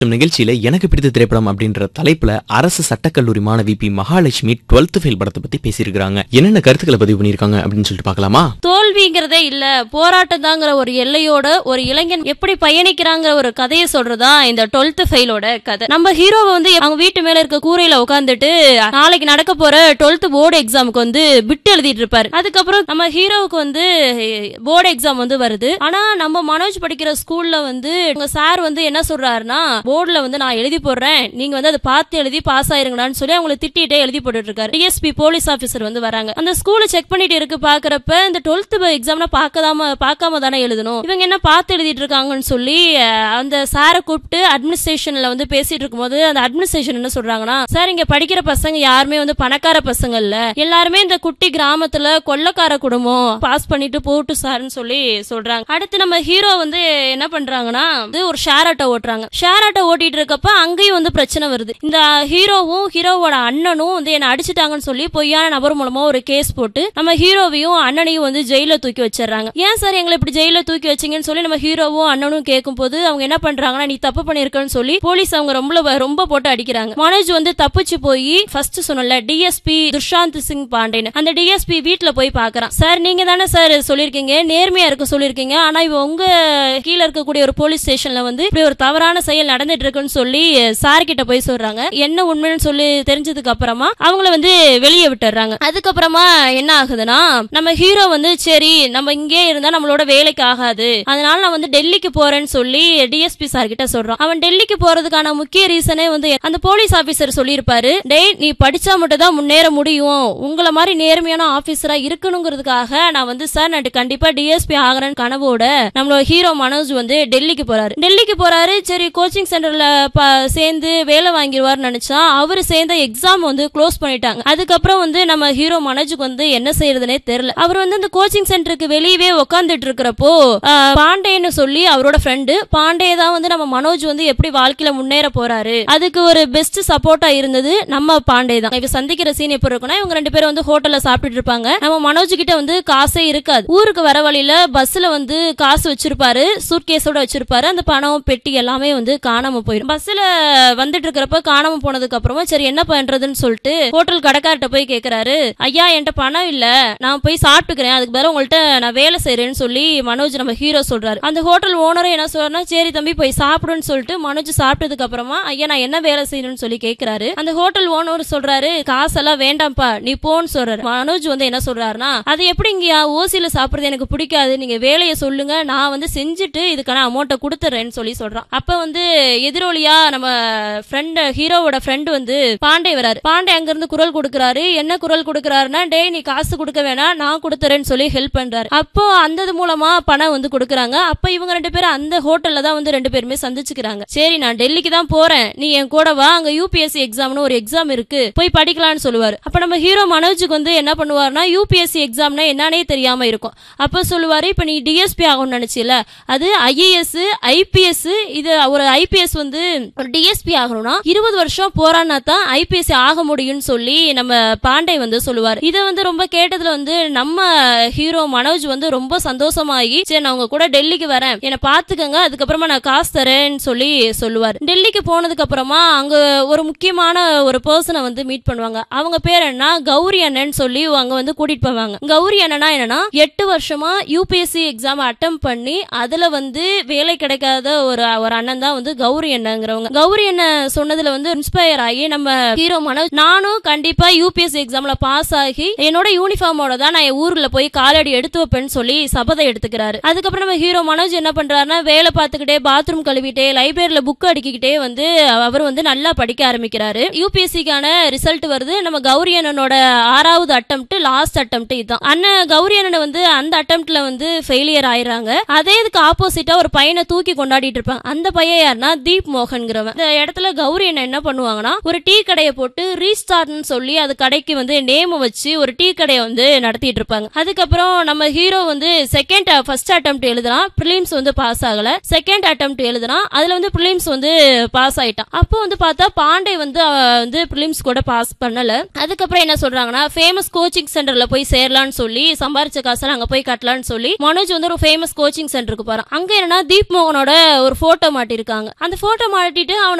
நிகழ்ச்சியில எனக்கு பிடித்த திரைப்படம் அப்படின்ற தலைப்புல அரசு சட்டக்கல்லூரி மாணவி பி மகாலட்சுமி டுவெல்த் ஃபெயில் படத்தை பத்தி பேசியிருக்காங்க என்னென்ன கருத்துக்களை பதிவு பண்ணியிருக்காங்க அப்படின்னு சொல்லிட்டு பார்க்கலாமா தோல்விங்கிறதே இல்ல போராட்டம் தாங்கிற ஒரு எல்லையோட ஒரு இளைஞன் எப்படி பயணிக்கிறாங்கிற ஒரு கதையை சொல்றதா இந்த டுவெல்த் ஃபெயிலோட கதை நம்ம ஹீரோவை வந்து அவங்க வீட்டு மேல இருக்க கூரையில உட்காந்துட்டு நாளைக்கு நடக்க போற டுவெல்த் போர்டு எக்ஸாமுக்கு வந்து பிட் எழுதிட்டு இருப்பாரு அதுக்கப்புறம் நம்ம ஹீரோவுக்கு வந்து போர்டு எக்ஸாம் வந்து வருது ஆனா நம்ம மனோஜ் படிக்கிற ஸ்கூல்ல வந்து உங்க சார் வந்து என்ன சொல்றாருன்னா போர்டுல வந்து நான் எழுதி போடுறேன் நீங்க வந்து அதை பார்த்து எழுதி பாஸ் ஆயிருங்கடான்னு சொல்லி அவங்களை திட்டிட்டே எழுதி போட்டுட்டு இருக்காரு டிஎஸ்பி போலீஸ் ஆபீசர் வந்து வராங்க அந்த ஸ்கூலை செக் பண்ணிட்டு இருக்கு பாக்குறப்ப இந்த டுவெல்த் எக்ஸாம்னா பார்க்காம பார்க்காம தானே எழுதணும் இவங்க என்ன பார்த்து எழுதிட்டு இருக்காங்கன்னு சொல்லி அஹ், அந்த சாரை கூப்பிட்டு அட்மினிஸ்ட்ரேஷன்ல வந்து பேசிட்டு இருக்கும்போது அந்த அட்மினிஸ்ட்ரேஷன் என்ன சொல்றாங்கன்னா சார் இங்க படிக்கிற பசங்க யாருமே வந்து பணக்கார பசங்க இல்ல எல்லாருமே இந்த குட்டி கிராமத்துல கொள்ளக்கார குடும்பம் பாஸ் பண்ணிட்டு போட்டு சார்னு சொல்லி சொல்றாங்க அடுத்து நம்ம ஹீரோ வந்து என்ன பண்றாங்கன்னா வந்து ஒரு ஷேர் ஆட்டோ ஓட்டுறாங்க ஷேர் ஆட்டோ ஓட்டிட்டு இருக்கப்ப அங்கேயும் வந்து பிரச்சனை வருது இந்த ஹீரோவும் ஹீரோவோட அண்ணனும் வந்து என்ன அடிச்சிட்டாங்கன்னு சொல்லி பொய்யான நபர் மூலமா ஒரு கேஸ் போட்டு நம்ம ஹீரோவையும் அண்ணனையும் வந்து ஜெயில தூக்கி வச்சிடுறாங்க ஏன் சார் எங்களை இப்படி ஜெயில தூக்கி வச்சீங்கன்னு சொல்லி நம்ம ஹீரோவும் அண்ணனும் கேட்கும் போது அவங்க என்ன பண்றாங்கன்னா நீ தப்பு பண்ணிருக்கன்னு சொல்லி போலீஸ் அவங்க ரொம்ப ரொம்ப போட்டு அடிக்கிறாங்க மனோஜ் வந்து தப்பிச்சு போய் ஃபர்ஸ்ட் சொன்னல டிஎஸ்பி துஷாந்த் சிங் பாண்டேன்னு அந்த டிஎஸ்பி வீட்ல போய் பாக்குறான் சார் நீங்க தானே சார் சொல்லிருக்கீங்க நேர்மையா இருக்க சொல்லிருக்கீங்க ஆனா இவ உங்க கீழ இருக்கக்கூடிய ஒரு போலீஸ் ஸ்டேஷன்ல வந்து இப்படி ஒரு தவறான செயல் நடந்துட்டு இருக்குன்னு சொல்லி சார் கிட்ட போய் சொல்றாங்க என்ன உண்மைன்னு சொல்லி தெரிஞ்சதுக்கு அப்புறமா அவங்கள வந்து வெளியே விட்டுறாங்க அதுக்கப்புறமா என்ன ஆகுதுன்னா நம்ம ஹீரோ வந்து சரி நம்ம இங்கே இருந்தா நம்மளோட வேலைக்கு ஆகாது அதனால நான் வந்து டெல்லிக்கு போறேன்னு சொல்லி டிஎஸ்பி சார் கிட்ட சொல்றான் அவன் டெல்லிக்கு போறதுக்கான முக்கிய ரீசனே வந்து அந்த போலீஸ் ஆபீசர் சொல்லியிருப்பாரு டேய் நீ படிச்சா மட்டும் தான் முன்னேற முடியும் உங்களை மாதிரி நேர்மையான ஆபீசரா இருக்கணுங்கிறதுக்காக நான் வந்து சார் நான் கண்டிப்பா டிஎஸ்பி ஆகிறேன் கனவோட நம்மளோட ஹீரோ மனோஜ் வந்து டெல்லிக்கு போறாரு டெல்லிக்கு போறாரு சரி கோச்சிங் சென்டர்ல ப- சேர்ந்து வேலை வாங்கிடுவார்னு நினைச்சா அவரு சேர்ந்த எக்ஸாம் வந்து க்ளோஸ் பண்ணிட்டாங்க அதுக்கப்புறம் வந்து நம்ம ஹீரோ மனோஜுக்கு வந்து என்ன செய்யறதுனே தெரியல அவர் வந்து அந்த கோச்சிங் சென்டருக்கு வெளியவே உட்காந்துட்டு இருக்கிறப்போ ஆஹ், பாண்டேன்னு சொல்லி அவரோட ஃப்ரெண்டு பாண்டே தான் வந்து நம்ம மனோஜ் வந்து எப்படி வாழ்க்கையில முன்னேற போறாரு அதுக்கு ஒரு பெஸ்ட் சப்போர்ட்டா இருந்தது நம்ம பாண்டே தான் இவ சந்திக்கிற சீன் எப்படி இருக்குன்னா இவங்க ரெண்டு பேரும் வந்து ஹோட்டல்ல சாப்பிட்டுட்டு இருப்பாங்க நம்ம மனோஜ் கிட்ட வந்து காசே இருக்காது ஊருக்கு வர வழியில பஸ்ல வந்து காசு வச்சிருப்பாரு சூட்கேஸோட வச்சிருப்பாரு அந்த பணம் பெட்டி எல்லாமே வந்து காணாம போயிடும் பஸ்ல வந்துட்டு இருக்கிறப்ப காணாம போனதுக்கு அப்புறமா சரி என்ன பண்றதுன்னு சொல்லிட்டு ஹோட்டல் கடைக்கார்ட்ட போய் கேக்குறாரு ஐயா என்கிட்ட பணம் இல்ல நான் போய் சாப்பிட்டுக்கிறேன் அதுக்கு பதிலா உங்கள்ட்ட நான் வேலை செய்யறேன்னு சொல்லி மனோஜ் நம்ம ஹீரோ சொல்றாரு அந்த ஹோட்டல் ஓனரும் என்ன சொல்றாருன்னா சரி தம்பி போய் சாப்பிடுன்னு சொல்லிட்டு மனோஜ் சாப்பிட்டதுக்கு அப்புறமா ஐயா நான் என்ன வேலை செய்யணும்னு சொல்லி கேக்குறாரு அந்த ஹோட்டல் ஓனர் சொல்றாரு காசெல்லாம் வேண்டாம்ப்பா நீ போன்னு சொல்றாரு மனோஜ் வந்து என்ன சொல்றாருன்னா அது எப்படிங்கயா ஓசியில சாப்பிடுறது எனக்கு பிடிக்காது நீங்க வேலையை சொல்லுங்க நான் வந்து செஞ்சுட்டு இதுக்கான அமௌண்ட்டை கொடுத்துறேன்னு சொல்லி சொல்றான் அப்ப வந்து எதிரொலியா நம்ம ஃப்ரெண்ட் ஹீரோவோட ஃப்ரெண்ட் வந்து பாண்டே வராரு பாண்டே அங்க இருந்து குரல் கொடுக்கறாரு என்ன குரல் கொடுக்கறாருன்னா டேய் நீ காசு கொடுக்க வேணாம் நான் கொடுத்துறேன்னு சொல்லி ஹெல்ப் பண்றாரு அப்போ அந்த இது மூலமா பணம் வந்து கொடுக்கறாங்க அப்ப இவங்க ரெண்டு பேரும் அந்த ஹோட்டல்ல தான் வந்து ரெண்டு பேருமே சந்திச்சுக்கிறாங்க சரி நான் டெல்லிக்கு தான் போறேன் நீ என் கூட வா அங்க யூபிஎஸ்சி எக்ஸாம்னு ஒரு எக்ஸாம் இருக்கு போய் படிக்கலாம்னு சொல்லுவாரு அப்ப நம்ம ஹீரோ மனோஜுக்கு வந்து என்ன பண்ணுவாருன்னா யூபிஎஸ்சி எக்ஸாம்னா என்னன்னே தெரியாம இருக்கும் அப்ப சொல்லுவாரு இப்ப நீ டிஎஸ்பி ஆகணும்னு நினைச்சில அது ஐஏஎஸ் ஐபிஎஸ் இது ஒரு ஐபிஎஸ் வந்து ஒரு டிஎஸ்பி ஆகணும்னா இருபது வருஷம் போராடினா தான் ஐபிஎஸ் ஆக முடியும்னு சொல்லி நம்ம பாண்டே வந்து சொல்லுவார் இதை வந்து ரொம்ப கேட்டதுல வந்து நம்ம ஹீரோ மனோஜ் வந்து ரொம்ப சந்தோஷமாகி சரி நான் உங்க கூட டெல்லிக்கு வரேன் என்னை பாத்துக்கங்க அதுக்கப்புறமா நான் காசு தரேன்னு சொல்லி சொல்லுவார் டெல்லிக்கு போனதுக்கு அப்புறமா அங்க ஒரு முக்கியமான ஒரு பர்சனை வந்து மீட் பண்ணுவாங்க அவங்க பேர் என்ன கௌரி அண்ணன் சொல்லி அங்க வந்து கூட்டிட்டு போவாங்க கௌரி அண்ணனா என்னன்னா எட்டு வருஷமா யூபிஎஸ்சி எக்ஸாம் அட்டம் பண்ணி அதுல வந்து வேலை கிடைக்காத ஒரு ஒரு அண்ணன் தான் வந்து கௌரி அண்ணங்கிறவங்க கௌரி அண்ணன் சொன்னதுல வந்து இன்ஸ்பயர் ஆகி நம்ம ஹீரோ மனோஜ் நானும் கண்டிப்பா யூபிஎஸ்சி எக்ஸாம்ல பாஸ் ஆகி என்னோட யூனிஃபார்மோட தான் நான் என் ஊர்ல போய் காலடி எடுத்து வைப்பேன்னு சொல்லி சபதம் எடுத்துக்கிறாரு அதுக்கப்புறம் நம்ம ஹீரோ மனோஜ் என்ன பண்றாருன்னா வேலை பார்த்துக்கிட்டே பாத்ரூம் கழுவிட்டே லைப்ரரியில புக் அடிக்கிட்டே வந்து அவர் வந்து நல்லா படிக்க ஆரம்பிக்கிறாரு யூபிஎஸ்சிக்கான ரிசல்ட் வருது நம்ம கௌரி அண்ணனோட ஆறாவது அட்டம்ப்ட் லாஸ்ட் அட்டம்ப்ட் இதுதான் அண்ணன் கௌரி அண்ணன் வந்து அந்த அட்டம்ப்ட்ல வந்து ஃபெயிலியர் ஆயிடுறாங்க அதே இதுக்கு ஆப்போசிட்டா ஒரு பையனை தூக்கி கொண்டாடிட்டு இருப்பாங்க அந்த பையன் யாருன்னா தீப் மோகன்கிறவன் இந்த இடத்துல கௌரி அண்ணன் என்ன பண்ணுவாங்கன்னா ஒரு டீ கடையை போட்டு ரீஸ்டார்ட்னு சொல்லி அது கடைக்கு வந்து நேம் வச்சு ஒரு டீ கடையை வந்து நடத்திட்டு இருப்பாங்க அதுக்கப்புறம் நம்ம ஹீரோ வந்து செகண்ட் ஃபர்ஸ்ட் அட்டம்ப்ட் எழுதுறான் ப்ரிலிம்ஸ் வந்து பாஸ் ஆகல செகண்ட் அட்டம்ப்ட் எழுதுறான் அதுல வந்து ப்ரிலிம்ஸ் வந்து பாஸ் ஆயிட்டான் அப்போ வந்து பார்த்தா பாண்டே வந்து அவன் வந்து ப்ரிலிம்ஸ் கூட பாஸ் பண்ணல அதுக்கப்புறம் என்ன சொல்றாங்கன்னா ஃபேமஸ் கோச்சிங் சென்டர்ல போய் சேரலாம்னு சொல்லி சம்பாரிச்ச காசுல அங்க போய் கட்டலாம்னு சொல்லி மனோஜ் வந்து ஒரு ஃபேமஸ் கோச்சிங் சென்டருக்கு போறான் அங்க என்னன்னா தீப் மோகனோட ஒரு போட்டோ மாட்டிருக்காங்க அந்த அந்த போட்டோ மாட்டிட்டு அவனுக்கு